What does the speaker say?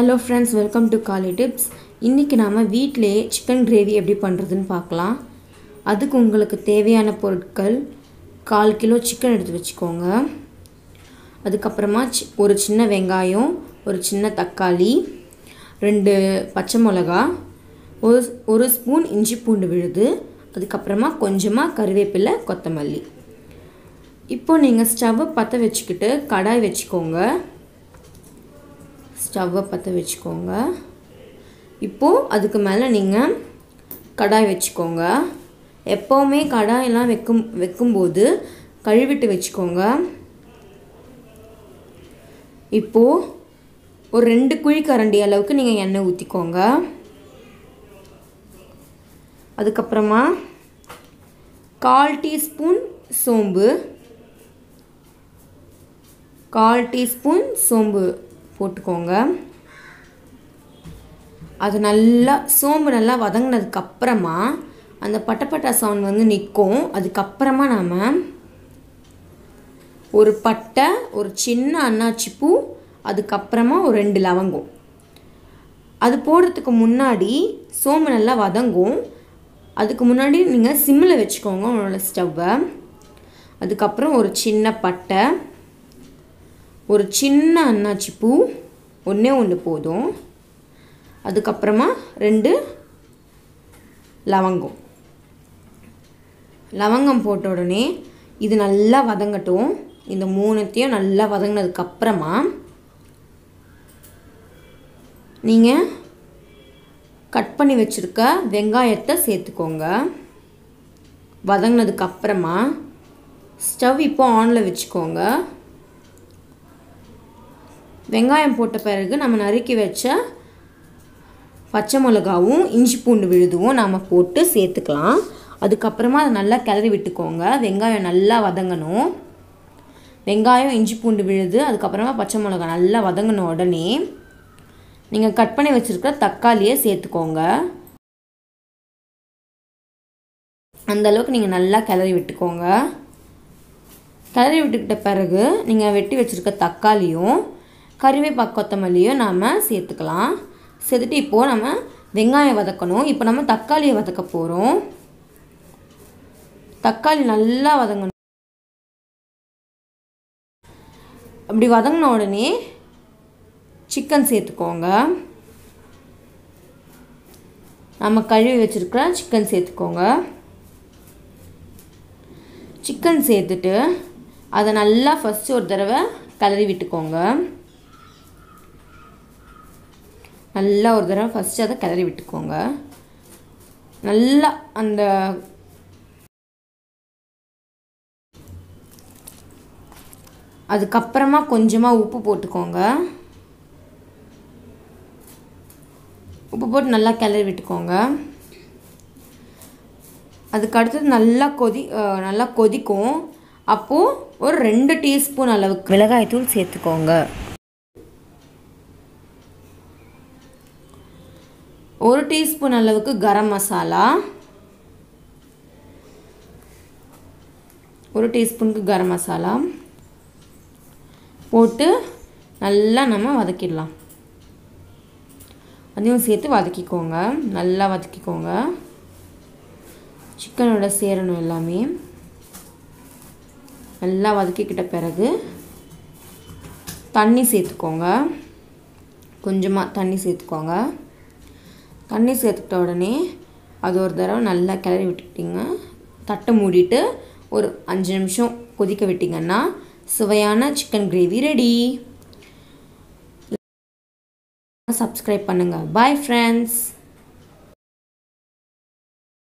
hello friends welcome to காலி tips இன்றைக்கி நாம் வீட்டிலேயே சிக்கன் கிரேவி எப்படி பண்ணுறதுன்னு பார்க்கலாம் அதுக்கு உங்களுக்கு தேவையான பொருட்கள் கால் கிலோ சிக்கன் எடுத்து வச்சுக்கோங்க அதுக்கப்புறமா சி ஒரு சின்ன வெங்காயம் ஒரு சின்ன தக்காளி ரெண்டு பச்சை மிளகா ஒரு ஒரு ஸ்பூன் இஞ்சி பூண்டு விழுது அதுக்கப்புறமா கொஞ்சமாக கருவேப்பிலை கொத்தமல்லி இப்போ நீங்கள் ஸ்டவ்வை பற்ற வச்சுக்கிட்டு கடாய் வச்சுக்கோங்க ஸ்டவ்வை பற்ற வச்சுக்கோங்க இப்போது அதுக்கு மேலே நீங்கள் கடாய் வச்சுக்கோங்க எப்போவுமே கடாயெல்லாம் வைக்கும் வைக்கும்போது கழுவிட்டு வச்சுக்கோங்க இப்போது ஒரு ரெண்டு குழி கரண்டி அளவுக்கு நீங்கள் எண்ணெய் ஊற்றிக்கோங்க அதுக்கப்புறமா கால் டீஸ்பூன் சோம்பு கால் டீஸ்பூன் சோம்பு போட்டுக்கோங்க அது நல்லா சோம்பு நல்லா வதங்கினதுக்கப்புறமா அந்த பட்டப்பட்டா சவுண்ட் வந்து நிற்கும் அதுக்கப்புறமா நாம் ஒரு பட்டை ஒரு சின்ன அன்னாச்சி பூ அதுக்கப்புறமா ஒரு ரெண்டு லவங்கம் அது போடுறதுக்கு முன்னாடி சோம்பு நல்லா வதங்கும் அதுக்கு முன்னாடி நீங்கள் சிம்மில் வச்சுக்கோங்க உங்களோட ஸ்டவ்வை அதுக்கப்புறம் ஒரு சின்ன பட்டை ஒரு சின்ன அன்னாச்சி பூ ஒன்றே ஒன்று போதும் அதுக்கப்புறமா ரெண்டு லவங்கம் லவங்கம் போட்ட உடனே இது நல்லா வதங்கட்டும் இந்த மூணுத்தையும் நல்லா வதங்கினதுக்கப்புறமா நீங்கள் கட் பண்ணி வச்சுருக்க வெங்காயத்தை சேர்த்துக்கோங்க வதங்கினதுக்கப்புறமா ஸ்டவ் இப்போ ஆனில் வச்சுக்கோங்க வெங்காயம் போட்ட பிறகு நம்ம நறுக்கி வச்ச பச்சை மிளகாவும் இஞ்சி பூண்டு விழுதுவும் நாம் போட்டு சேர்த்துக்கலாம் அதுக்கப்புறமா அதை நல்லா கிளறி விட்டுக்கோங்க வெங்காயம் நல்லா வதங்கணும் வெங்காயம் இஞ்சி பூண்டு விழுது அதுக்கப்புறமா பச்சை மிளகா நல்லா வதங்கின உடனே நீங்கள் கட் பண்ணி வச்சுருக்கிற தக்காளியை சேர்த்துக்கோங்க அந்த அளவுக்கு நீங்கள் நல்லா கிளறி விட்டுக்கோங்க கிளறி விட்டுக்கிட்ட பிறகு நீங்கள் வெட்டி வச்சுருக்க தக்காளியும் கறிவேப்பா கொத்தமல்லியும் நாம் சேர்த்துக்கலாம் சேர்த்துட்டு இப்போது நம்ம வெங்காயம் வதக்கணும் இப்போ நம்ம தக்காளியை வதக்க போகிறோம் தக்காளி நல்லா வதங்கணும் அப்படி வதங்கின உடனே சிக்கன் சேர்த்துக்கோங்க நம்ம கழுவி வச்சுருக்கிற சிக்கன் சேர்த்துக்கோங்க சிக்கன் சேர்த்துட்டு அதை நல்லா ஃபஸ்ட்டு ஒரு தடவை கிளறி விட்டுக்கோங்க நல்லா ஒரு தடவை ஃபஸ்ட்டு அதை கிளறி விட்டுக்கோங்க நல்லா அந்த அதுக்கப்புறமா கொஞ்சமாக உப்பு போட்டுக்கோங்க உப்பு போட்டு நல்லா கிளறி விட்டுக்கோங்க அதுக்கு அடுத்தது நல்லா கொதி நல்லா கொதிக்கும் அப்போது ஒரு ரெண்டு டீஸ்பூன் அளவுக்கு மிளகாய்த்தூள் சேர்த்துக்கோங்க ஒரு டீஸ்பூன் அளவுக்கு கரம் மசாலா ஒரு டீஸ்பூனுக்கு கரம் மசாலா போட்டு நல்லா நம்ம வதக்கிடலாம் அதையும் சேர்த்து வதக்கிக்கோங்க நல்லா வதக்கிக்கோங்க சிக்கனோட சேரணும் எல்லாமே நல்லா வதக்கிக்கிட்ட பிறகு தண்ணி சேர்த்துக்கோங்க கொஞ்சமாக தண்ணி சேர்த்துக்கோங்க தண்ணி சேர்த்துக்கிட்ட உடனே அது ஒரு தடவை நல்லா கிளறி விட்டுக்கிட்டிங்க தட்டை மூடிட்டு ஒரு அஞ்சு நிமிஷம் கொதிக்க விட்டிங்கன்னா சுவையான சிக்கன் கிரேவி ரெடி சப்ஸ்கிரைப் பண்ணுங்கள் பாய் ஃப்ரெண்ட்ஸ்